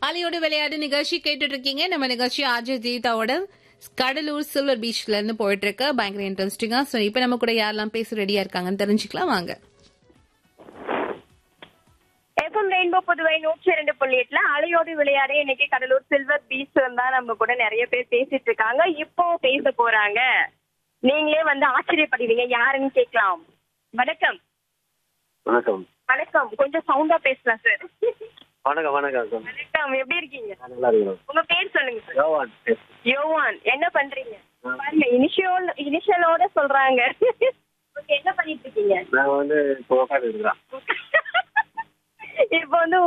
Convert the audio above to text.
அலையோடு விளையாடு நிகழ்ச்சி கேட்டுட்டு இருக்கீங்க நம்ம நிகழ்ச்சி அஜய் ஜீதாவோட கடலூர் சில்வர் பீச்ல இருந்து போயிட்டு இருக்கு பயங்கர இன்ட்ரெஸ்டிங்கா சோ இப்ப நம்ம கூட யாரெல்லாம் பேச ரெடியா இருக்காங்கன்னு தெரிஞ்சுக்கலாம் வாங்க எஃப்எம் ரெயின்போ புதுவை நூற்றி இரண்டு புள்ளி எட்டுல அலையோடு விளையாட இன்னைக்கு கடலூர் சில்வர் பீச் தான் நம்ம கூட நிறைய பேர் பேசிட்டு இருக்காங்க இப்போ பேச போறாங்க நீங்களே வந்து ஆச்சரியப்படுவீங்க யாருன்னு கேட்கலாம் வணக்கம் வணக்கம் வணக்கம் கொஞ்சம் சவுண்டா பேசலாம் சார் வணக்கம் வணக்கம் சார் வணக்கம் எப்படி இருக்கீங்க நான் நல்லா இருக்கிறோம் உங்க பேர் சொல்லுங்க சார் யோவான் யோவான் என்ன பண்றீங்க பாருங்க இனிஷியல் இனிஷியலோட சொல்றாங்க ஓகே என்ன பண்ணிட்டு இருக்கீங்க நாங்கள் வந்து இப்போ உட்காந்து இருக்கிறோம் இப்போ வந்து